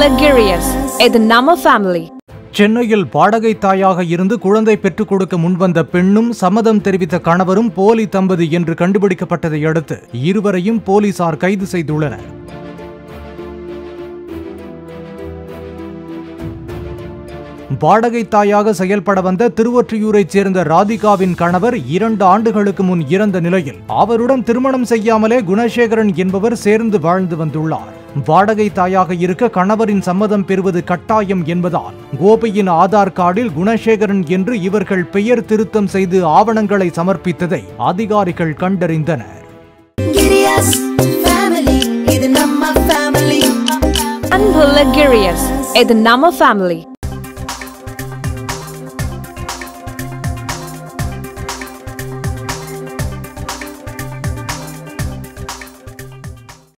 Girius. இது நம்ம family சென்னையில் வாடகை தாயாக இருந்து குழந்தை பெற்றுக் கொடுக்க முன்வந்த பெண்ணும் சம்மதம் தெரிவித்த கணவரும் போலி தம்பதி என்று கண்டுபிடிக்கப்பட்டதை அடுத்து இருவரையும் போலீசார் கைது செய்துள்ளனர் வாடகை தாயாக செயல்பட வந்த திருவொற்றியூரைச் சேர்ந்த ராதிகாவின் கணவர் இரண்டு ஆண்டுகளுக்கு முன் இறந்த நிலையில் அவருடன் திருமணம் செய்யாமலே குணசேகரன் என்பவர் சேர்ந்து வாழ்ந்து வந்துள்ளார் வாடகை தாயாக இருக்க கணவரின் சம்மதம் பெறுவது கட்டாயம் என்பதால் கோபியின் ஆதார் கார்டில் குணசேகரன் என்று இவர்கள் பெயர் திருத்தம் செய்து ஆவணங்களை சமர்ப்பித்ததை அதிகாரிகள் கண்டறிந்தனர் Girias family, இது நம்ம family. அன்புள்ள Girius. இது நம்ம ஃபேமிலி